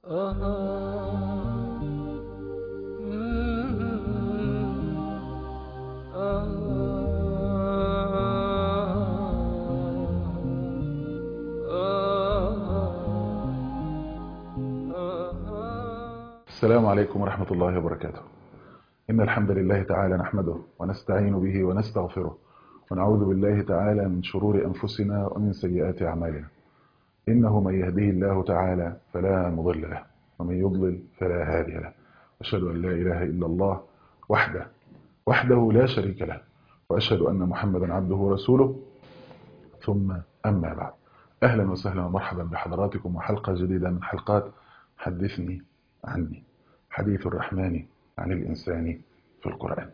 السلام عليكم ورحمة الله وبركاته إن الحمد لله تعالى نحمده ونستعين به ونستغفره ونعوذ بالله تعالى من شرور أنفسنا ومن سيئات أعمالنا إنه من يهديه الله تعالى فلا مضل له ومن يضلل فلا هادي له أشهد أن لا إله إلا الله وحده وحده لا شريك له وأشهد أن محمدا عبده ورسوله ثم أما بعد أهلا وسهلا ومرحبا بحضراتكم وحلقة جديدة من حلقات حدثني عني حديث الرحمن عن الإنسان في القرآن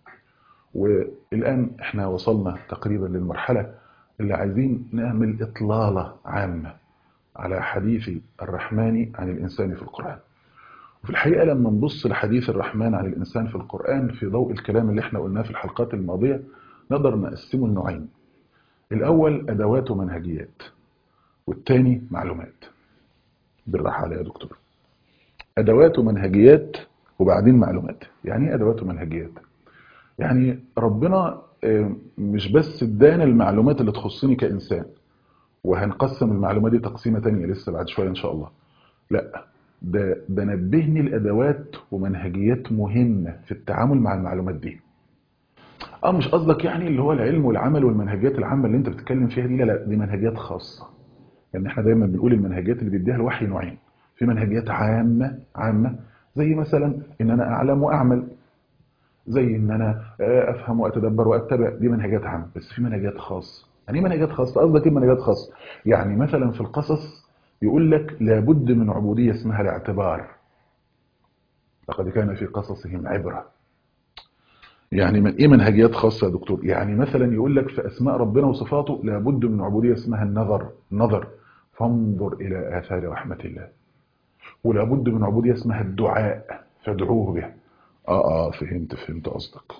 والآن احنا وصلنا تقريبا للمرحلة اللي عايزين نعمل إطلالة عامة على حديث الرحمن عن الإنسان في القرآن وفي الحقيقة لما نبص لحديث الرحمن عن الإنسان في القرآن في ضوء الكلام اللي احنا قلناه في الحلقات الماضية نقدر نقسمه لنوعين الأول أدوات ومنهجيات والثاني معلومات بالراحة عليها يا دكتور أدوات ومنهجيات وبعدين معلومات يعني ايه أدوات ومنهجيات يعني ربنا مش بس ادانا المعلومات اللي تخصني كإنسان وهنقسم المعلومات دي تقسيمة تانية لسه بعد شوية إن شاء الله لا ده, ده نبهني الأدوات ومنهجيات مهمة في التعامل مع المعلومات دي اه مش قصدك يعني اللي هو العلم والعمل والمنهجيات العامة اللي انت بتتكلم فيها دي لا لا دي منهجيات خاصة يعني احنا دايما بنقول المنهجيات اللي بيديها الوحي نوعين في منهجيات عامة عامة زي مثلا ان انا اعلم واعمل زي ان انا افهم واتدبر واتبع دي منهجات عامة بس في منهجات خاصة يعني ايه منهجات خاصة قصدك ايه منهجات خاصة يعني مثلا في القصص يقول لك لابد من عبودية اسمها الاعتبار لقد كان في قصصهم عبرة يعني من ايه منهجيات خاصة يا دكتور يعني مثلا يقول لك في اسماء ربنا وصفاته لابد من عبودية اسمها النظر نظر فانظر الى اثار رحمة الله ولابد من عبودية اسمها الدعاء فادعوه بها اه اه فهمت فهمت قصدك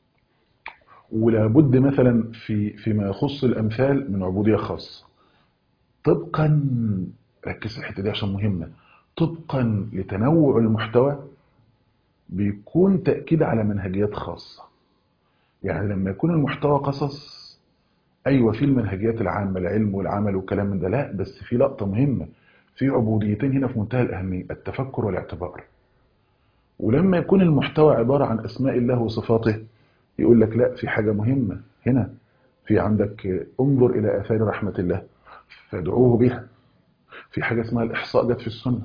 ولابد مثلا في فيما يخص الامثال من عبودية خاصة طبقا ركز الحته دي عشان مهمة طبقا لتنوع المحتوى بيكون تأكيد على منهجيات خاصة يعني لما يكون المحتوى قصص ايوه في المنهجيات العامة العلم والعمل والكلام من ده لا بس في لقطة مهمة في عبوديتين هنا في منتهى الأهمية التفكر والاعتبار ولما يكون المحتوى عبارة عن أسماء الله وصفاته يقول لك لا في حاجة مهمة هنا في عندك انظر إلى آثار رحمة الله فادعوه بها في حاجة اسمها الإحصاء جت في السنة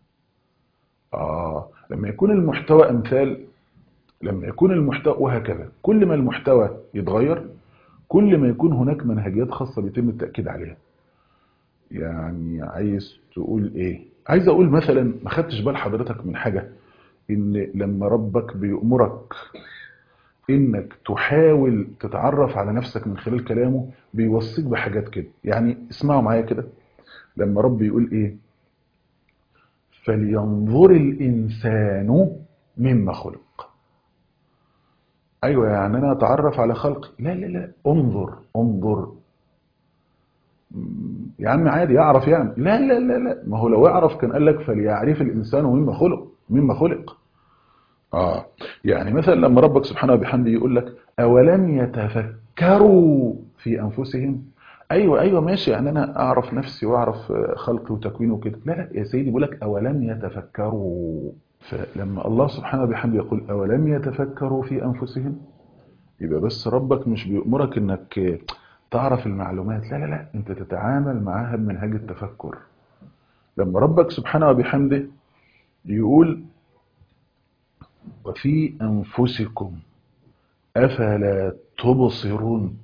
آه لما يكون المحتوى أمثال لما يكون المحتوى وهكذا كل ما المحتوى يتغير كل ما يكون هناك منهجيات خاصة بيتم التأكيد عليها يعني عايز تقول ايه عايز اقول مثلا ما خدتش بال حضرتك من حاجة ان لما ربك بيأمرك انك تحاول تتعرف على نفسك من خلال كلامه بيوصيك بحاجات كده يعني اسمعوا معايا كده لما رب يقول ايه فلينظر الانسان مما خلق ايوه يعني انا اتعرف على خلقي لا لا لا انظر انظر يا عم عادي يعرف يعني لا لا لا لا ما هو لو يعرف كان قال لك فليعرف الإنسان مما خلق مما خلق آه يعني مثلا لما ربك سبحانه وبحمده يقول لك أولم يتفكروا في أنفسهم أيوة أيوة ماشي يعني أنا أعرف نفسي وأعرف خلقي وتكويني وكده لا لا يا سيدي بيقول لك أولم يتفكروا فلما الله سبحانه وبحمده يقول أولم يتفكروا في أنفسهم يبقى بس ربك مش بيأمرك إنك تعرف المعلومات لا لا لا انت تتعامل معاها بمنهج التفكر لما ربك سبحانه وبحمده يقول وفي أنفسكم أفلا تبصرون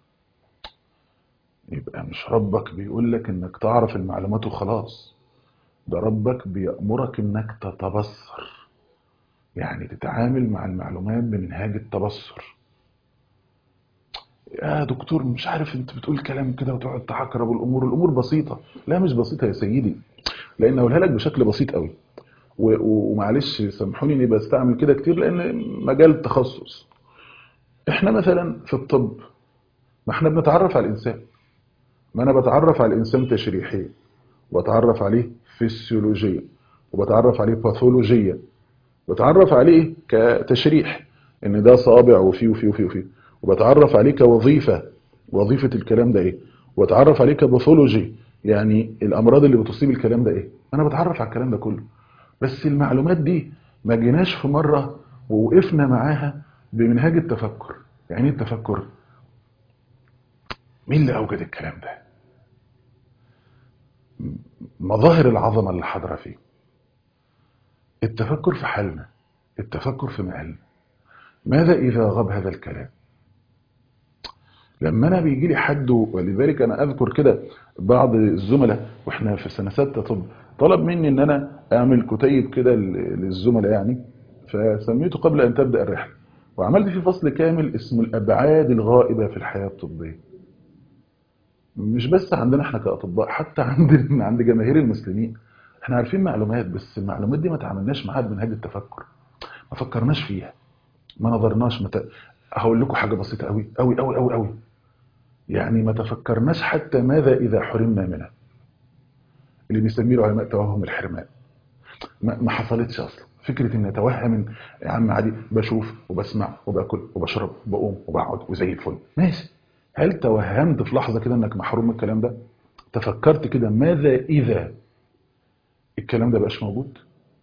يبقى مش ربك بيقول لك انك تعرف المعلومات وخلاص ده ربك بيأمرك انك تتبصر يعني تتعامل مع المعلومات بمنهاج التبصر يا دكتور مش عارف انت بتقول كلام كده وتقعد تحكرب الامور الامور بسيطة لا مش بسيطة يا سيدي لان اقولها لك بشكل بسيط قوي ومعلش سامحوني اني بستعمل كده كتير لان مجال تخصص احنا مثلا في الطب ما احنا بنتعرف على الانسان ما انا بتعرف على الانسان تشريحيا واتعرف عليه فسيولوجيا وبتعرف عليه باثولوجيا بتعرف عليه كتشريح ان ده صابع وفيه وفيه وفيه وفيه وبتعرف عليه كوظيفة وظيفة الكلام ده ايه وبتعرف عليه كباثولوجي يعني الامراض اللي بتصيب الكلام ده ايه انا بتعرف على الكلام ده كله بس المعلومات دي ما جيناش في مرة ووقفنا معاها بمنهاج التفكر يعني ايه التفكر مين اللي اوجد الكلام ده مظاهر العظمة اللي حاضرة فيه التفكر في حالنا التفكر في مقالنا ماذا إذا غاب هذا الكلام لما أنا بيجي لي حد ولذلك أنا أذكر كده بعض الزملاء وإحنا في سنة ستة طب طلب مني أن أنا أعمل كتيب كده للزملاء يعني فسميته قبل أن تبدأ الرحلة وعملت فيه فصل كامل اسمه الأبعاد الغائبة في الحياة الطبية مش بس عندنا احنا كأطباء حتى عند عند جماهير المسلمين احنا عارفين معلومات بس المعلومات دي ما تعاملناش معاها بمنهج التفكر ما فكرناش فيها ما نظرناش مت... هقول لكم حاجة بسيطة قوي قوي قوي قوي قوي يعني ما تفكرناش حتى ماذا إذا حرمنا منها اللي بيسميه العلماء توهم الحرمان ما, ما حصلتش أصلا فكرة ان اتوهم ان يا عم عادي بشوف وبسمع وباكل وبشرب وبقوم وبقعد وزي الفل ماشي هل توهمت في لحظة كده انك محروم من الكلام ده تفكرت كده ماذا اذا الكلام ده بقاش موجود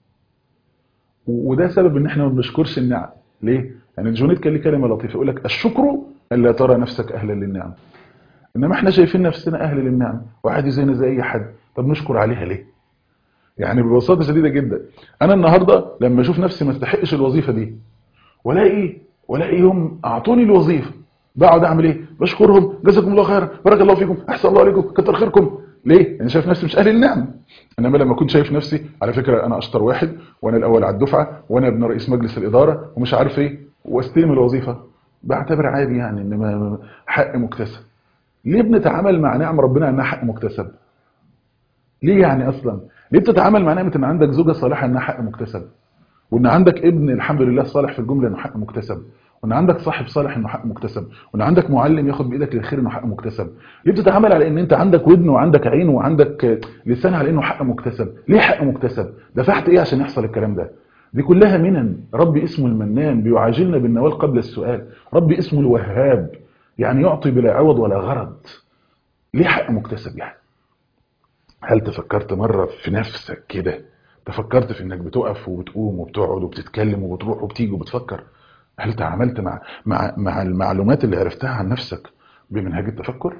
وده سبب ان احنا ما بنشكرش النعم ليه يعني الجونيت كان ليه كلمه لطيفه يقول لك الشكر الا ترى نفسك اهلا للنعم انما احنا شايفين نفسنا اهل للنعم وعادي زينا زي اي حد طب نشكر عليها ليه يعني ببساطه شديده جدا انا النهارده لما اشوف نفسي ما استحقش الوظيفه دي ولاقي ولاقيهم اعطوني الوظيفه بقعد اعمل ايه بشكرهم جزاكم الله خير بارك الله فيكم احسن الله عليكم كتر خيركم ليه انا شايف نفسي مش اهل النعم انما لما كنت شايف نفسي على فكره انا اشطر واحد وانا الاول على الدفعه وانا ابن رئيس مجلس الاداره ومش عارف ايه واستلم الوظيفه بعتبر عادي يعني ان حق مكتسب ليه بنتعامل مع نعم ربنا انها حق مكتسب ليه يعني اصلا ليه بتتعامل مع نعمه ان عندك زوجه صالحه انها حق مكتسب وان عندك ابن الحمد لله صالح في الجمله انه حق مكتسب وان عندك صاحب صالح انه حق مكتسب وان عندك معلم ياخد بايدك للخير انه حق مكتسب ليه بتتعامل على ان انت عندك ودن وعندك عين وعندك لسان على انه حق مكتسب ليه حق مكتسب دفعت ايه عشان يحصل الكلام ده دي كلها منن ربي اسمه المنان بيعاجلنا بالنوال قبل السؤال ربي اسمه الوهاب يعني يعطي بلا عوض ولا غرض ليه حق مكتسب يعني هل تفكرت مرة في نفسك كده تفكرت في انك بتقف وبتقوم وبتقعد وبتتكلم وبتروح وبتيجي وبتفكر هل تعاملت مع مع مع المعلومات اللي عرفتها عن نفسك بمنهج التفكر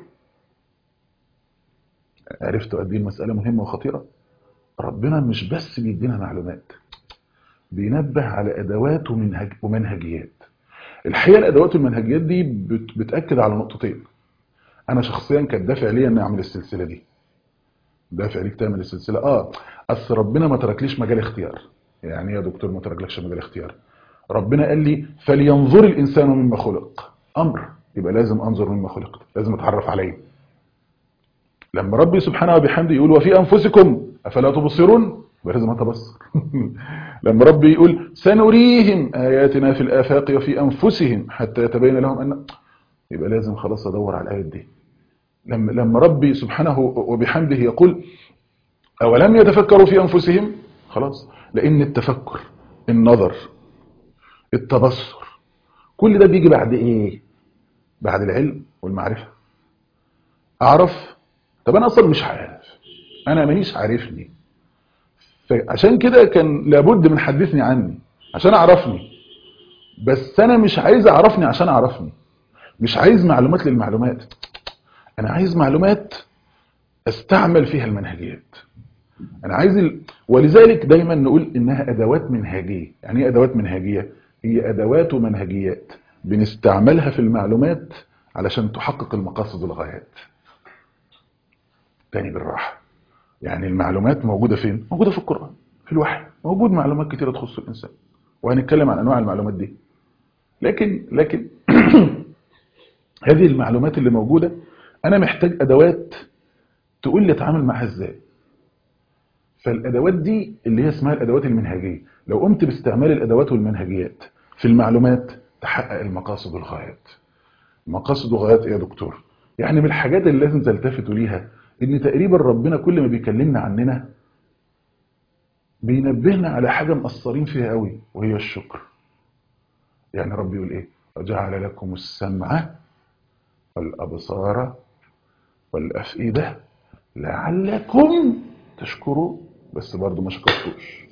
عرفت قد ايه المسألة مهمة وخطيرة ربنا مش بس بيدينا معلومات بينبه على ادوات ومنهج ومنهجيات الحقيقه الادوات والمنهجيات دي بت بتاكد على نقطتين انا شخصيا كان دافع ليا اني اعمل السلسله دي دافع ليك تعمل السلسله اه اصل ربنا ما تركليش مجال اختيار يعني يا دكتور ما تركلكش مجال اختيار ربنا قال لي فلينظر الانسان مما خلق امر يبقى لازم انظر مما خلقت لازم اتعرف عليه لما ربي سبحانه وبحمده يقول وفي انفسكم افلا تبصرون يبقى لازم اتبصر لما ربي يقول سنريهم اياتنا في الافاق وفي انفسهم حتى يتبين لهم ان يبقى لازم خلاص ادور على الايات دي لما لما ربي سبحانه وبحمده يقول اولم يتفكروا في انفسهم خلاص لان التفكر النظر التبصر كل ده بيجي بعد ايه بعد العلم والمعرفه اعرف طب انا اصلا مش عارف انا مانيش عارفني فعشان كده كان لابد من حدثني عني عشان اعرفني بس انا مش عايز اعرفني عشان اعرفني مش عايز معلومات للمعلومات انا عايز معلومات استعمل فيها المنهجيات انا عايز ال... ولذلك دايما نقول انها ادوات منهجيه يعني ايه ادوات منهجيه هي ادوات ومنهجيات بنستعملها في المعلومات علشان تحقق المقاصد والغايات تاني بالراحه يعني المعلومات موجودة فين؟ موجودة في القرآن في الوحي موجود معلومات كتيرة تخص الإنسان وهنتكلم عن أنواع المعلومات دي لكن لكن هذه المعلومات اللي موجودة أنا محتاج أدوات تقول لي أتعامل معها إزاي فالأدوات دي اللي هي اسمها الأدوات المنهجية لو قمت باستعمال الأدوات والمنهجيات في المعلومات تحقق المقاصد والغايات مقاصد وغايات إيه يا دكتور؟ يعني من الحاجات اللي لازم تلتفتوا ليها ان تقريبا ربنا كل ما بيكلمنا عننا بينبهنا على حاجة مقصرين فيها قوي وهي الشكر يعني ربي يقول ايه وجعل لكم السمع والأبصار والأفئدة لعلكم تشكروا بس برضو ما شكرتوش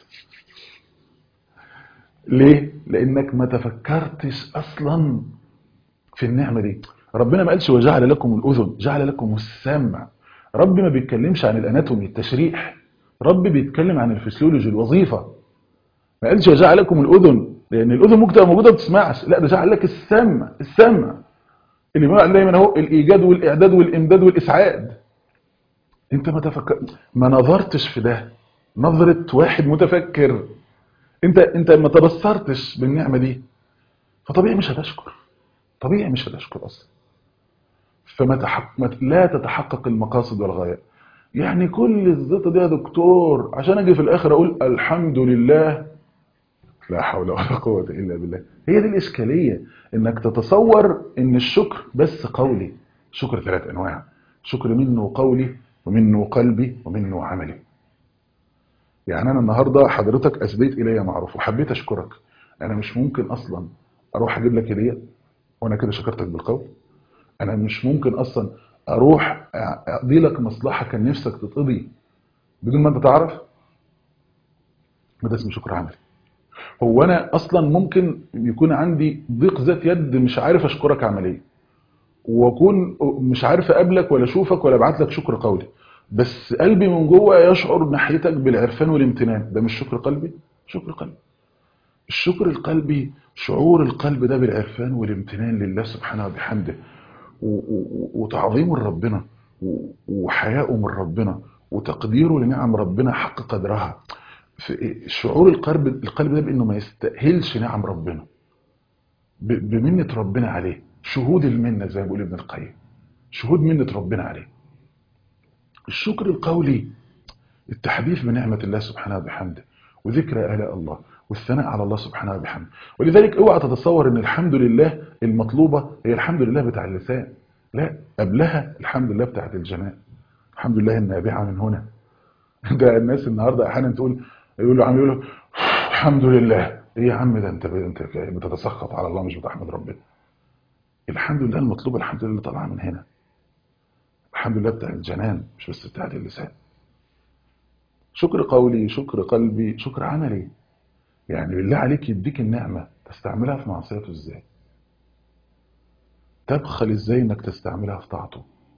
ليه؟ لأنك ما تفكرتش أصلا في النعمة دي ربنا ما قالش وجعل لكم الأذن جعل لكم السمع ربي ما بيتكلمش عن الأناتومي التشريح ربي بيتكلم عن الفسيولوجي الوظيفة ما قالش وجعل لكم الأذن لأن الأذن ممكن تبقى موجودة ما بتسمعش لا ده جعل لك السمع السمع اللي بيقول دايما اهو الإيجاد والإعداد والإمداد والإسعاد انت ما تفكر ما نظرتش في ده نظرة واحد متفكر انت انت ما تبصرتش بالنعمة دي فطبيعي مش هتشكر طبيعي مش هتشكر اصلا فما تحق... ما... لا تتحقق المقاصد والغايات يعني كل الزيطه دي يا دكتور عشان اجي في الاخر اقول الحمد لله لا حول ولا قوه الا بالله هي دي الاشكاليه انك تتصور ان الشكر بس قولي شكر ثلاث انواع شكر منه قولي ومنه قلبي ومنه عملي يعني انا النهارده حضرتك اسديت الي معروف وحبيت اشكرك انا مش ممكن اصلا اروح اجيب لك هديه وانا كده شكرتك بالقول انا مش ممكن اصلا اروح اقضي لك مصلحه كان نفسك تتقضي بدون ما انت تعرف ما ده اسمه شكر عملي هو انا اصلا ممكن يكون عندي ضيق ذات يد مش عارف اشكرك عمليا واكون مش عارف اقابلك ولا اشوفك ولا ابعت لك شكر قولي بس قلبي من جوه يشعر ناحيتك بالعرفان والامتنان ده مش شكر قلبي شكر قلبي الشكر القلبي شعور القلب ده بالعرفان والامتنان لله سبحانه وبحمده وتعظيمه لربنا وحياؤه من ربنا وتقديره لنعم ربنا حق قدرها شعور القلب القلب ده بانه ما يستاهلش نعم ربنا بمنه ربنا عليه شهود المنه زي ما بيقول ابن القيم شهود منه ربنا عليه الشكر القولي التحديث بنعمه الله سبحانه وبحمده وذكر الاء الله والثناء على الله سبحانه وبحمده ولذلك اوعى تتصور ان الحمد لله المطلوبة هي الحمد لله بتاع اللسان لا قبلها الحمد لله بتاعت الجنان الحمد لله النابعة من هنا ده الناس النهاردة احيانا تقول يقولوا عم يقولوا الحمد لله ايه يا عم ده انت انت بتتسخط على الله مش بتحمد ربنا الحمد لله المطلوبة الحمد لله اللي طالعه من هنا الحمد لله بتاع الجنان مش بس بتاعت اللسان شكر قولي شكر قلبي شكر عملي يعني بالله عليك يديك النعمة تستعملها في معصيته ازاي تبخل ازاي انك تستعملها في طاعته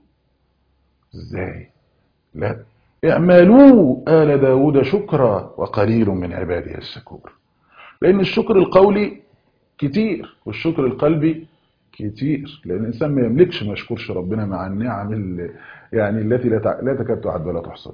ازاي لا اعملوا آل داود شكرا وقليل من عباده الشكور لان الشكر القولي كتير والشكر القلبي كتير لان الانسان ما يملكش ما يشكرش ربنا مع النعم اللي يعني التي لا تكاد تعد ولا تحصى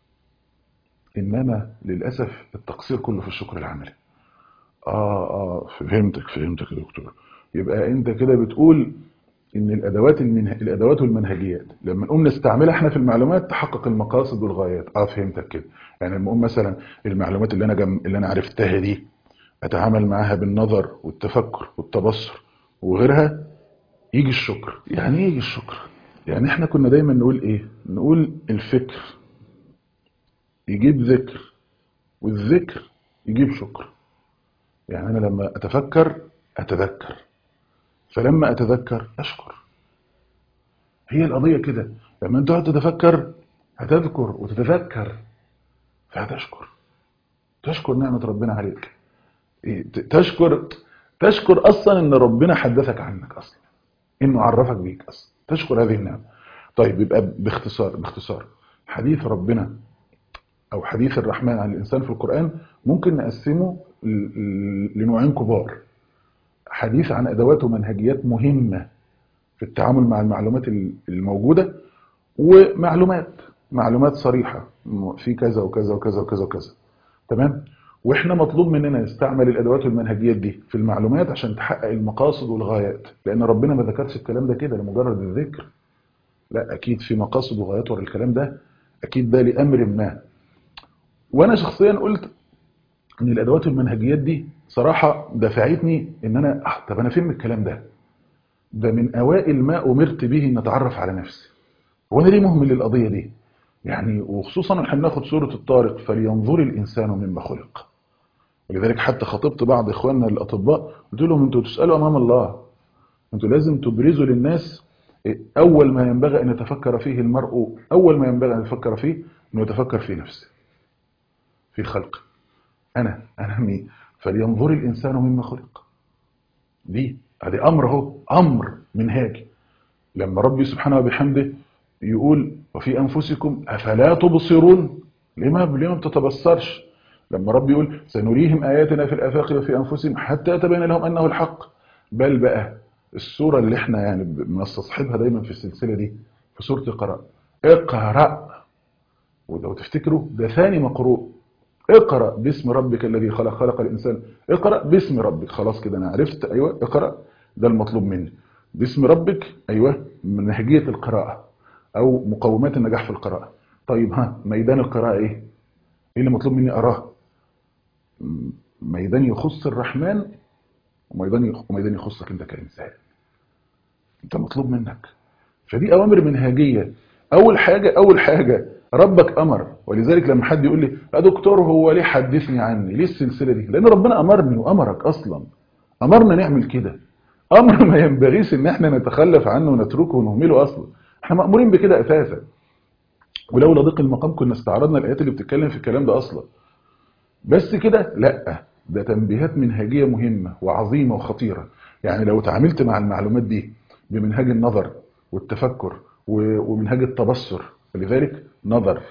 انما للاسف التقصير كله في الشكر العملي اه اه فهمتك فهمتك يا دكتور يبقى انت كده بتقول ان الادوات المنه... الادوات والمنهجيات لما نقوم نستعملها احنا في المعلومات تحقق المقاصد والغايات اه فهمتك كده يعني لما اقوم مثلا المعلومات اللي انا جم... اللي انا عرفتها دي اتعامل معاها بالنظر والتفكر والتبصر وغيرها يجي الشكر يعني ايه يجي الشكر يعني احنا كنا دايما نقول ايه نقول الفكر يجيب ذكر والذكر يجيب شكر يعني أنا لما أتفكر أتذكر فلما أتذكر أشكر هي القضية كده لما أنت تتفكر هتذكر وتتذكر فهتشكر تشكر نعمة ربنا عليك تشكر تشكر أصلا إن ربنا حدثك عنك أصلا إنه عرفك بيك أصلا تشكر هذه النعمة طيب يبقى باختصار باختصار حديث ربنا أو حديث الرحمن عن الإنسان في القرآن ممكن نقسمه لنوعين كبار حديث عن أدوات ومنهجيات مهمة في التعامل مع المعلومات الموجودة ومعلومات معلومات صريحة في كذا وكذا وكذا وكذا وكذا تمام واحنا مطلوب مننا نستعمل الادوات والمنهجيات دي في المعلومات عشان تحقق المقاصد والغايات لان ربنا ما ذكرش الكلام ده كده لمجرد الذكر لا اكيد في مقاصد وغايات ورا الكلام ده اكيد ده لامر ما وانا شخصيا قلت ان الادوات والمنهجيات دي صراحة دفعتني ان انا اه طب انا فين من الكلام ده ده من اوائل ما امرت به ان اتعرف على نفسي هو انا ليه مهمل للقضية دي يعني وخصوصا احنا بناخد سورة الطارق فلينظر الإنسان مما خلق ولذلك حتى خاطبت بعض إخواننا الأطباء قلت لهم أنتوا تسألوا أمام الله أنتوا لازم تبرزوا للناس أول ما ينبغي أن يتفكر فيه المرء أول ما ينبغي أن يتفكر فيه أنه يتفكر في نفسه في خلقه أنا أنا مين فلينظر الإنسان مما خلق دي هذه أمر هو أمر منهاجي لما ربي سبحانه وبحمده يقول وفي أنفسكم أفلا تبصرون لما لما بتتبصرش لما ربي يقول سنريهم آياتنا في الآفاق وفي أنفسهم حتى يتبين لهم أنه الحق بل بقى السورة اللي احنا يعني بنستصحبها دايما في السلسلة دي في سورة القراء اقرأ ولو تفتكروا ده ثاني مقروء اقرأ باسم ربك الذي خلق خلق الإنسان اقرأ باسم ربك خلاص كده أنا عرفت أيوة اقرأ ده المطلوب مني باسم ربك أيوة منهجية القراءة أو مقومات النجاح في القراءة طيب ها ميدان القراءة إيه؟ إيه اللي مطلوب مني أراه؟ ميدان يخص الرحمن وميدان وميدان يخصك أنت كإنسان أنت مطلوب منك فدي أوامر منهجية أول حاجة أول حاجة ربك أمر ولذلك لما حد يقول لي يا دكتور هو ليه حدثني عني ليه السلسلة دي لأن ربنا أمرني وأمرك أصلا أمرنا نعمل كده أمر ما ينبغيش إن احنا نتخلف عنه ونتركه ونهمله أصلا احنا مأمورين بكده أساسا ولولا ضيق المقام كنا استعرضنا الآيات اللي بتتكلم في الكلام ده أصلا بس كده لا ده تنبيهات منهجية مهمة وعظيمة وخطيرة يعني لو تعاملت مع المعلومات دي بمنهاج النظر والتفكر ومنهاج التبصر فلذلك نظر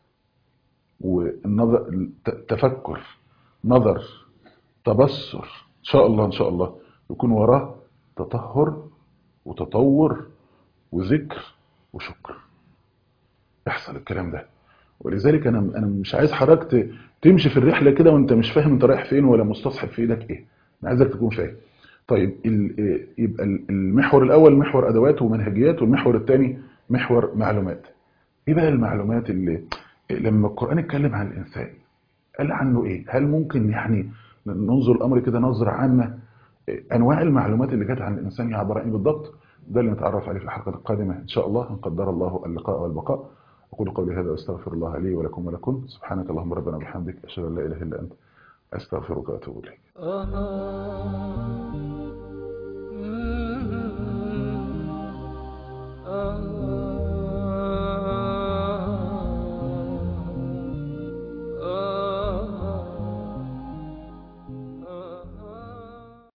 والنظر تفكر نظر تبصر ان شاء الله ان شاء الله يكون وراه تطهر وتطور وذكر وشكر يحصل الكلام ده ولذلك انا انا مش عايز حضرتك تمشي في الرحله كده وانت مش فاهم انت رايح فين ولا مستصحب في ايدك ايه انا عايزك تكون فاهم طيب يبقى المحور الاول محور ادوات ومنهجيات والمحور الثاني محور معلومات ايه بقى المعلومات اللي لما القرآن اتكلم عن الإنسان قال عنه ايه هل ممكن يعني ننظر الأمر كده نظرة عامة أنواع المعلومات اللي جت عن الإنسان هي عبارة عن بالضبط ده اللي نتعرف عليه في الحلقة القادمة إن شاء الله إن قدر الله اللقاء والبقاء أقول قولي هذا وأستغفر الله لي ولكم ولكم سبحانك اللهم ربنا وبحمدك أشهد أن لا إله إلا أنت أستغفرك وأتوب إليك